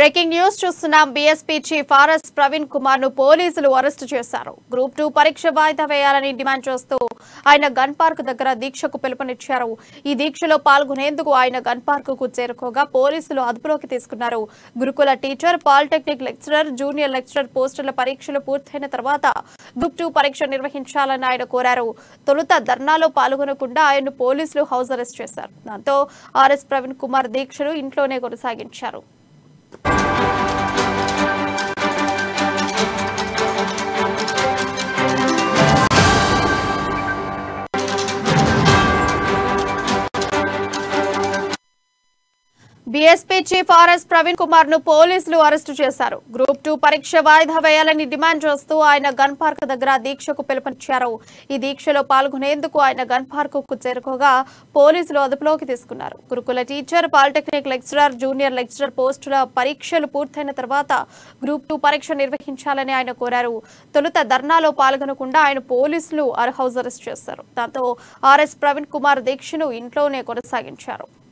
breaking news చూస్తున్నాం BSP chief RS Praveen Kumar ను పోలీసులు అరెస్టు చేశారు గ్రూప్ టూ పరీక్ష వాయిదా వేయాలని డిమాండ్ చేస్తూ ఆయన గన్ పార్క్ దగ్గర దీక్షకు పిలుపునిచ్చారు ఈ దీక్షలో పాల్గొనేందుకు ఆయన గన్ పార్క్ కు చేరుకోగా పోలీసులు అదుపులోకి తీసుకున్నారు గురుకుల teacher polytechnic lecturer junior lecturer పోస్టుల పరీక్షలు పూర్తయిన తర్వాత గ్రూప్ టూ పరీక్ష నిర్వహించాలని ఆయన కోరారు తొలుత ధర్నాలో పాల్గొనకుండా ఆయన్ను పోలీసులు హౌస్ అరెస్ట్ చేశారు దాంతో ఆర్ఎస్ ప్రవీణ్ కుమార్ దీక్షను ఇంట్లోనే కొనసాగించారు BSP chief RS Praveen Kumar ను పోలీసులు అరెస్టు చేశారు గ్రూప్ టూ పరీక్ష వాయిదా వేయాలని డిమాండ్ చేస్తూ ఆయన గన్ పార్క్ దగ్గర దీక్షకు పిలుపునిచ్చారు ఈ దీక్షలో పాల్గొనేందుకు ఆయన గన్ పార్క్ కు చేరుకోగా పోలీసులు అదుపులోకి తీసుకున్నారు గురుకుల teacher polytechnic lecturer junior lecturer పోస్టుల పరీక్షలు పూర్తయిన తర్వాత గ్రూప్ టూ పరీక్ష నిర్వహించాలని ఆయన కోరారు తొలుత ధర్నాలో పాల్గొనకుండా ఆయన పోలీసులు హౌస్ అరెస్ట్ చేశారు దాంతో ఆర్ఎస్ ప్రవీణ్ కుమార్ దీక్షను ఇంట్లోనే కొనసాగించారు